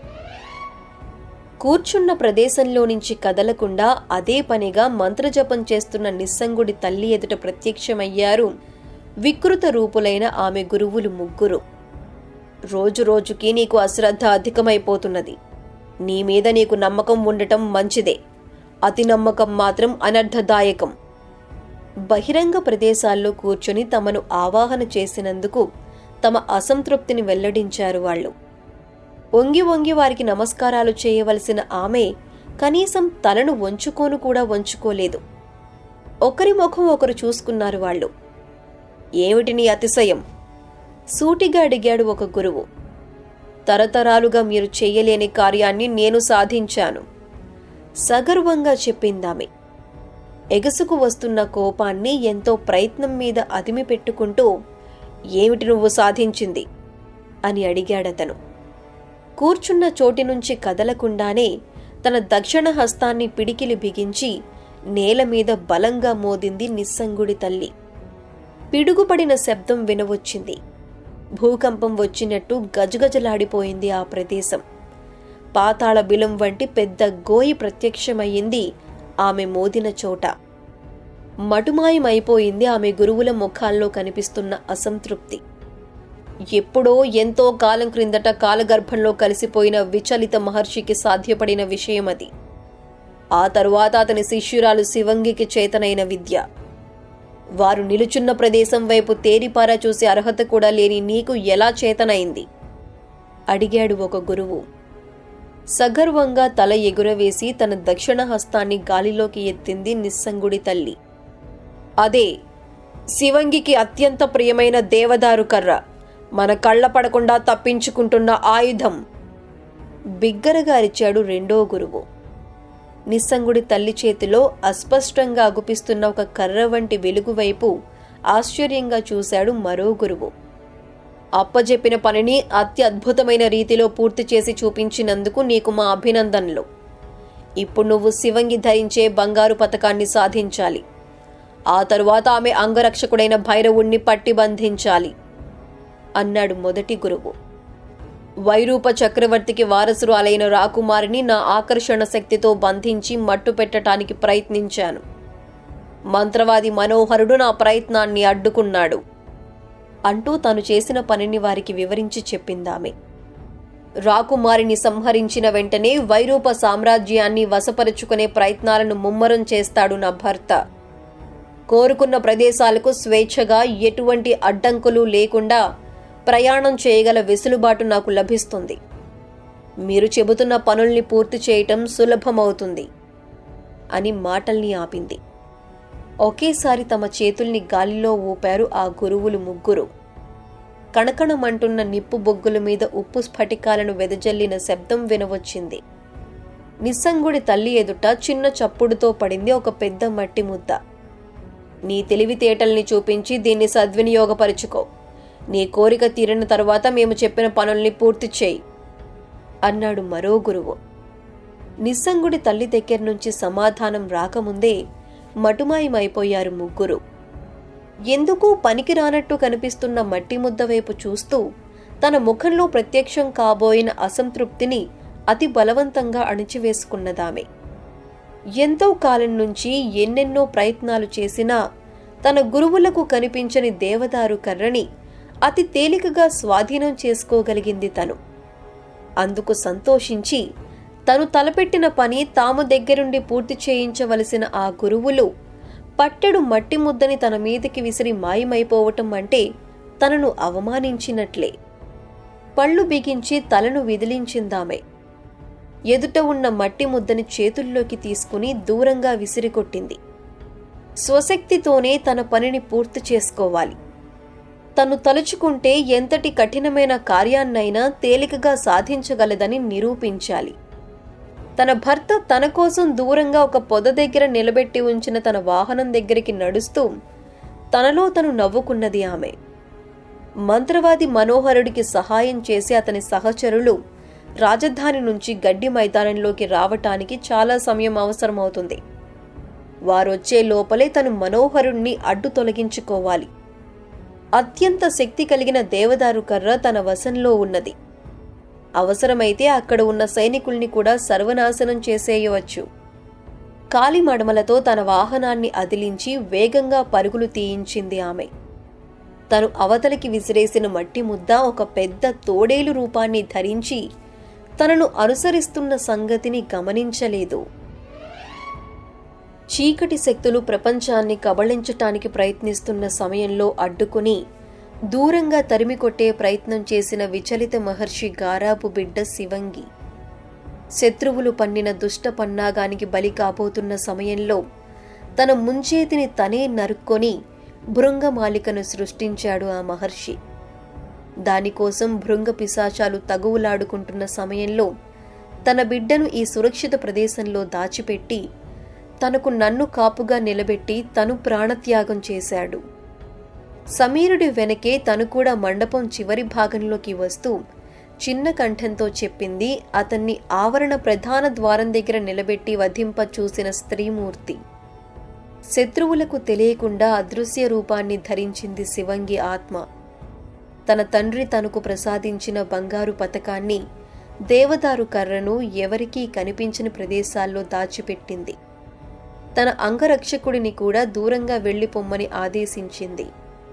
కూర్చున్న ప్రదేశంలో నుంచి కదలకుండా అదే పనిగా మంత్రజపం చేస్తున్న నిస్సంగుడి తల్లి ఎదుట ప్రత్యక్షమయ్యారు వికృత రూపులైన ఆమె గురువులు ముగ్గురు రోజురోజుకి నీకు అశ్రద్ధ అధికమైపోతున్నది నీ మీద నీకు నమ్మకం ఉండటం మంచిదే అతి నమ్మకం మాత్రం అనర్థదాయకం బహిరంగ ప్రదేశాల్లో కూర్చొని తమను ఆవాహన చేసినందుకు తమ అసంతృప్తిని వెల్లడించారు వాళ్ళు వంగి వంగి వారికి నమస్కారాలు చేయవలసిన ఆమె కనీసం తలను వంచుకోను కూడా వంచుకోలేదు ఒకరి ముఖం ఒకరు చూసుకున్నారు వాళ్ళు ఏమిటి నీ అతిశయం సూటిగా అడిగాడు ఒక గురువు తరతరాలుగా మీరు చెయ్యలేని కార్యాన్ని నేను సాధించాను సగర్వంగా చెప్పిందామె ఎగసుకు వస్తున్న కోపాన్ని ఎంతో ప్రయత్నం మీద అదిమి పెట్టుకుంటూ ఏమిటి నువ్వు సాధించింది అని అడిగాడతను కూర్చున్న చోటి నుంచి కదలకుండానే తన దక్షిణ హస్తాన్ని పిడికిలి బిగించి నేల మీద బలంగా మోదింది నిస్సంగుడి తల్లి పిడుగుపడిన శబ్దం వినవచ్చింది భూకంపం వచ్చినట్టు గజగజలాడిపోయింది ఆ ప్రదేశం పాతాళ బిలం వంటి పెద్ద గోయి ప్రత్యక్షమయ్యింది ఆమె మోదిన చోట మటుమాయమైపోయింది ఆమె గురువుల ముఖాల్లో కనిపిస్తున్న అసంతృప్తి ఎప్పుడో ఎంతో కాలం క్రిందట కాలగర్భంలో కలిసిపోయిన విచలిత మహర్షికి సాధ్యపడిన విషయం అది ఆ తరువాత అతని శిష్యురాలు శివంగికి చేతనైన విద్య వారు నిలుచున్న ప్రదేశం వైపు తేరిపారా చూసే అర్హత కూడా లేని నీకు ఎలా చేతనైంది అడిగాడు ఒక గురువు సగర్వంగా తల ఎగురవేసి తన దక్షిణ హస్తాన్ని గాలిలోకి ఎత్తింది నిస్సంగుడి తల్లి అదే శివంగికి అత్యంత ప్రియమైన దేవదారు కర్ర మన కళ్ళ పడకుండా తప్పించుకుంటున్న ఆయుధం బిగ్గరగా అరిచాడు రెండో గురువు నిస్సంగుడి తల్లి చేతిలో అస్పష్టంగా అగుపిస్తున్న ఒక కర్ర వంటి వెలుగు వైపు ఆశ్చర్యంగా చూశాడు మరో గురువు అప్పజెప్పిన పనిని అత్యద్భుతమైన రీతిలో పూర్తి చేసి చూపించినందుకు నీకు మా అభినందనలు ఇప్పుడు నువ్వు శివంగి ధరించే బంగారు పథకాన్ని సాధించాలి ఆ తరువాత ఆమె అంగరక్షకుడైన భైరవుణ్ణి పట్టి బంధించాలి అన్నాడు మొదటి గురువు వైరూప చక్రవర్తికి వారసురాలైన రాకుమారిని నా ఆకర్షణ శక్తితో బంధించి మట్టు పెట్టడానికి ప్రయత్నించాను మంత్రవాది మనోహరుడు నా ప్రయత్నాన్ని అడ్డుకున్నాడు అంటూ తాను చేసిన పనిని వారికి వివరించి చెప్పిందామె రాకుమారిని సంహరించిన వెంటనే వైరూప సామ్రాజ్యాన్ని వశపరుచుకునే ప్రయత్నాలను ముమ్మరం చేస్తాడు నా భర్త కోరుకున్న ప్రదేశాలకు స్వేచ్ఛగా ఎటువంటి అడ్డంకులు లేకుండా ప్రయాణం చేయగల వెసులుబాటు నాకు లభిస్తుంది మీరు చెబుతున్న పనుల్ని పూర్తి చేయటం సులభమవుతుంది అని మాటల్ని ఆపింది ఒకేసారి తమ చేతుల్ని గాలిలో ఊపారు ఆ గురువులు ముగ్గురు కణకణమంటున్న నిప్పు బొగ్గుల మీద ఉప్పు స్ఫటికాలను వెదజల్లిన శబ్దం వినవచ్చింది నిస్సంగుడి తల్లి ఎదుట చిన్న చప్పుడుతో పడింది ఒక పెద్ద మట్టి ముద్ద నీ తెలివితేటల్ని చూపించి దీన్ని సద్వినియోగపరుచుకో నీ కోరిక తీరిన తరువాత మేము చెప్పిన పనుల్ని పూర్తి చేయి అన్నాడు మరో గురువు నిస్సంగుడి తల్లి దగ్గర నుంచి సమాధానం రాకముందే మటుమాయమైపోయారు ముగ్గురు ఎందుకు పనికి రానట్టు కనిపిస్తున్న మట్టి ముద్ద వైపు చూస్తూ తన ముఖంలో ప్రత్యక్షం కాబోయిన అసంతృప్తిని అతి బలవంతంగా అణిచివేసుకున్నదామె ఎంతో కాలం నుంచి ఎన్నెన్నో ప్రయత్నాలు చేసినా తన గురువులకు కనిపించని దేవదారు కర్రని అతి తేలికగా స్వాధీనం చేసుకోగలిగింది తను అందుకు సంతోషించి తను తలపెట్టిన పని తాము దగ్గరుండి పూర్తి చేయించవలసిన ఆ గురువులు పట్టెడు మట్టి ముద్దని తన మీదికి విసిరి మాయమైపోవటం అంటే తనను అవమానించినట్లే పళ్ళు బిగించి తలను విదిలించిందామె ఎదుట ఉన్న మట్టి ముద్దని చేతుల్లోకి తీసుకుని దూరంగా విసిరికొట్టింది స్వశక్తితోనే తన పనిని పూర్తి చేసుకోవాలి తను తలుచుకుంటే ఎంతటి కఠినమైన కార్యాన్నైనా తేలికగా సాధించగలదని నిరూపించాలి తన భర్త తన కోసం దూరంగా ఒక పొద దగ్గర నిలబెట్టి ఉంచిన తన వాహనం దగ్గరికి నడుస్తూ తనలో తను నవ్వుకున్నది ఆమె మంత్రవాది మనోహరుడికి సహాయం చేసి అతని సహచరులు రాజధాని నుంచి గడ్డి మైదానంలోకి రావటానికి చాలా సమయం అవసరమవుతుంది వారొచ్చే లోపలే తను మనోహరుణ్ణి అడ్డు తొలగించుకోవాలి అత్యంత శక్తి కలిగిన దేవదారు కర్ర తన వశంలో ఉన్నది అవసరమైతే అక్కడ ఉన్న సైనికుల్ని కూడా సర్వనాశనం చేసేయవచ్చు కాలి మడమలతో తన వాహనాన్ని అదిలించి వేగంగా పరుగులు తీయించింది ఆమె తను అవతలికి విసిరేసిన మట్టి ముద్ద ఒక పెద్ద తోడేలు రూపాన్ని ధరించి తనను అనుసరిస్తున్న సంగతిని గమనించలేదు చీకటి శక్తులు ప్రపంచాన్ని కబళించటానికి ప్రయత్నిస్తున్న సమయంలో అడ్డుకుని దూరంగా తరిమికొట్టే ప్రయత్నం చేసిన విచలిత మహర్షి గారాపు బిడ్డ శివంగి శత్రువులు పన్నిన దుష్ట పన్నాగానికి బలి కాబోతున్న సమయంలో తన ముంచేతిని తనే నరుక్కొని భృంగమాలికను సృష్టించాడు ఆ మహర్షి దానికోసం భృంగ పిశాచాలు తగువులాడుకుంటున్న సమయంలో తన బిడ్డను ఈ సురక్షిత ప్రదేశంలో దాచిపెట్టి తనకు నన్ను కాపుగా నిలబెట్టి తను ప్రాణత్యాగం చేశాడు సమీరుడి వెనకే తను కూడా మండపం చివరి భాగంలోకి వస్తూ చిన్న కంఠంతో చెప్పింది అతన్ని ఆవరణ ప్రధాన ద్వారం దగ్గర నిలబెట్టి వధింప చూసిన స్త్రీమూర్తి శత్రువులకు తెలియకుండా అదృశ్య రూపాన్ని ధరించింది శివంగి ఆత్మ తన తండ్రి తనకు ప్రసాదించిన బంగారు పతకాన్ని దేవదారు కర్రను ఎవరికీ కనిపించని ప్రదేశాల్లో దాచిపెట్టింది తన అంగరక్షకుడిని కూడా దూరంగా వెళ్లిపొమ్మని ఆదేశించింది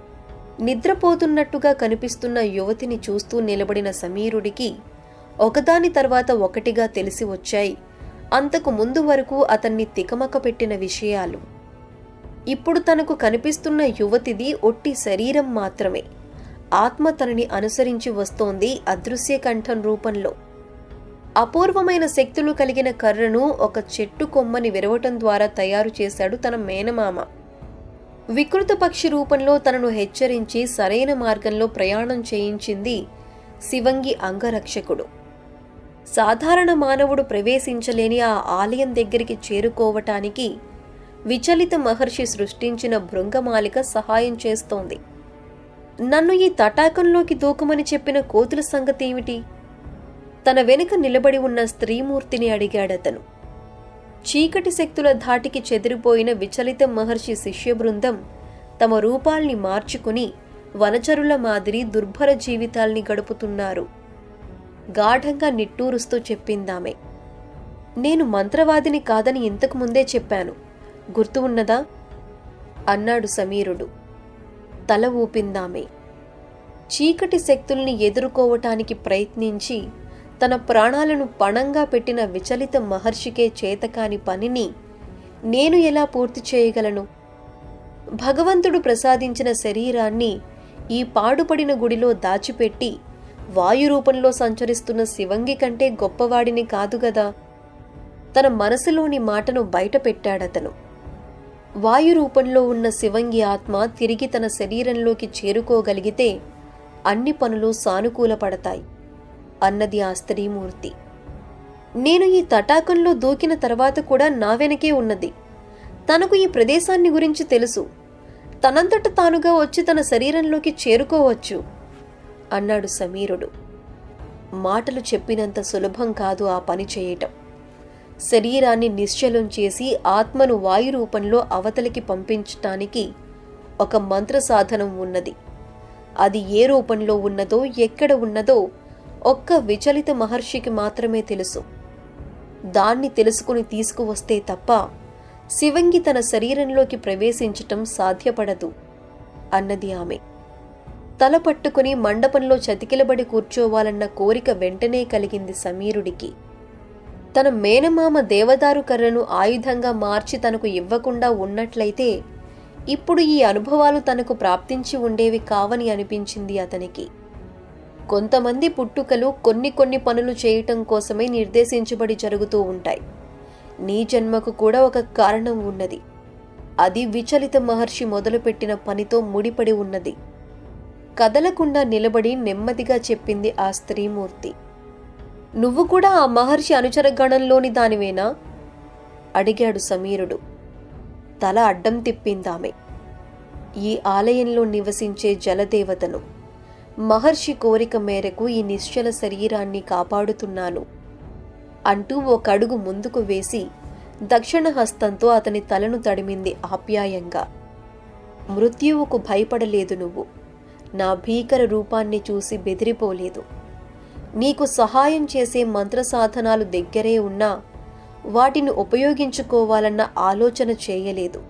నిద్రపోతున్నట్టుగా కనిపిస్తున్న యువతిని చూస్తూ నిలబడిన సమీరుడికి ఒకదాని తర్వాత ఒకటిగా తెలిసి వచ్చాయి అంతకు ముందు వరకు అతన్ని తికమక పెట్టిన విషయాలు ఇప్పుడు తనకు కనిపిస్తున్న యువతిది ఒట్టి శరీరం మాత్రమే ఆత్మ తనని అనుసరించి వస్తోంది అదృశ్య కంఠం రూపంలో అపూర్వమైన శక్తులు కలిగిన కర్రను ఒక చెట్టు కొమ్మని విరవటం ద్వారా తయారు చేశాడు తన మేనమామ వికృత పక్షి రూపంలో తనను హెచ్చరించి సరైన మార్గంలో ప్రయాణం చేయించింది శివంగి అంగరక్షకుడు సాధారణ మానవుడు ప్రవేశించలేని ఆ ఆలయం దగ్గరికి చేరుకోవటానికి విచలిత మహర్షి సృష్టించిన భృంగమాలిక సహాయం చేస్తోంది నన్ను ఈ తటాకంలోకి దూకమని చెప్పిన కోతుల సంగతేమిటి తన వెనుక నిలబడి ఉన్న స్త్రీమూర్తిని అడిగాడతను చీకటి శక్తుల ధాటికి చెదిరిపోయిన విచలిత మహర్షి శిష్య బృందం తమ రూపాల్ని మార్చుకుని వనచరుల మాదిరి దుర్భర జీవితాల్ని గడుపుతున్నారు గాఢంగా నిట్టూరుస్తూ చెప్పిందామె నేను మంత్రవాదిని కాదని ఇంతకు ముందే చెప్పాను గుర్తు ఉన్నదా అన్నాడు సమీరుడు తల ఊపిందామె చీకటి శక్తుల్ని ఎదుర్కోవటానికి ప్రయత్నించి తన ప్రాణాలను పణంగా పెట్టిన విచలిత మహర్షికే చేతకాని పనిని నేను ఎలా పూర్తి చేయగలను భగవంతుడు ప్రసాదించిన శరీరాన్ని ఈ పాడుపడిన గుడిలో దాచిపెట్టి వాయు రూపంలో సంచరిస్తున్న శివంగి కంటే గొప్పవాడిని కాదు గదా తన మనసులోని మాటను బయట పెట్టాడతను వాయు రూపంలో ఉన్న శివంగి ఆత్మ తిరిగి తన శరీరంలోకి చేరుకోగలిగితే అన్ని పనులు సానుకూలపడతాయి అన్నది ఆ స్త్రీమూర్తి నేను ఈ తటాకంలో దూకిన తర్వాత కూడా నా వెనకే ఉన్నది తనకు ఈ ప్రదేశాన్ని గురించి తెలుసు తనంతట తానుగా వచ్చి తన శరీరంలోకి చేరుకోవచ్చు అన్నాడు సమీరుడు మాటలు చెప్పినంత సులభం కాదు ఆ పని చేయటం శరీరాన్ని నిశ్చలం చేసి ఆత్మను వాయు రూపంలో అవతలికి పంపించటానికి ఒక మంత్ర సాధనం ఉన్నది అది ఏ రూపంలో ఉన్నదో ఎక్కడ ఉన్నదో ఒక్క విచలిత మహర్షికి మాత్రమే తెలుసు దాన్ని తెలుసుకుని తీసుకువస్తే తప్ప శివంగి తన శరీరంలోకి ప్రవేశించటం సాధ్యపడదు అన్నది ఆమె తల పట్టుకుని మండపంలో చతికిలబడి కూర్చోవాలన్న కోరిక వెంటనే కలిగింది సమీరుడికి తన మేనమామ దేవదారు కర్రను ఆయుధంగా మార్చి తనకు ఇవ్వకుండా ఉన్నట్లయితే ఇప్పుడు ఈ అనుభవాలు తనకు ప్రాప్తించి ఉండేవి కావని అనిపించింది అతనికి కొంతమంది పుట్టుకలు కొన్ని కొన్ని పనులు చేయటం కోసమే నిర్దేశించబడి జరుగుతూ ఉంటాయి నీ జన్మకు కూడా ఒక కారణం ఉన్నది అది విచలిత మహర్షి మొదలుపెట్టిన పనితో ముడిపడి ఉన్నది కదలకుండా నిలబడి నెమ్మదిగా చెప్పింది ఆ స్త్రీమూర్తి నువ్వు కూడా ఆ మహర్షి అనుచరగణంలోని దానివేనా అడిగాడు సమీరుడు తల అడ్డం తిప్పిందామె ఈ ఆలయంలో నివసించే జలదేవతను మహర్షి కోరిక మేరకు ఈ నిశ్చల శరీరాన్ని కాపాడుతున్నాను అంటూ ఒక అడుగు ముందుకు వేసి దక్షిణ హస్తంతో అతని తలను తడిమింది ఆప్యాయంగా మృత్యువుకు భయపడలేదు నువ్వు నా భీకర రూపాన్ని చూసి బెదిరిపోలేదు నీకు సహాయం చేసే మంత్ర సాధనాలు దగ్గరే ఉన్నా వాటిని ఉపయోగించుకోవాలన్న ఆలోచన చేయలేదు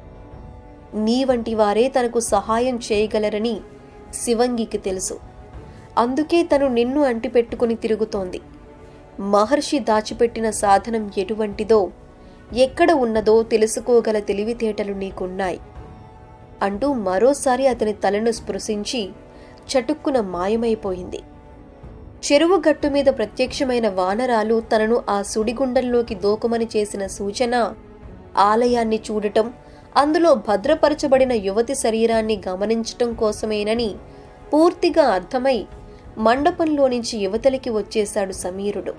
నీ వంటి వారే తనకు సహాయం చేయగలరని శివంగికి తెలుసు అందుకే తను నిన్ను అంటిపెట్టుకుని తిరుగుతోంది మహర్షి దాచిపెట్టిన సాధనం ఎటువంటిదో ఎక్కడ ఉన్నదో తెలుసుకోగల తెలివితేటలు నీకున్నాయి అంటూ మరోసారి అతని తలను స్పృశించి చటుక్కున మాయమైపోయింది చెరువు గట్టు మీద ప్రత్యక్షమైన వానరాలు తనను ఆ సుడిగుండంలోకి దూకమని చేసిన సూచన ఆలయాన్ని చూడటం అందులో భద్రపరచబడిన యువతి శరీరాన్ని గమనించటం కోసమేనని పూర్తిగా అర్థమై మండపంలో నుంచి యువతలికి వచ్చేశాడు సమీరుడు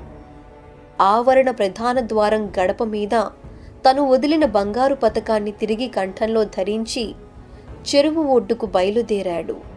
ఆవరణ ప్రధాన ద్వారం గడప మీద తను వదిలిన బంగారు పతకాన్ని తిరిగి కంఠంలో ధరించి చెరువు ఒడ్డుకు బయలుదేరాడు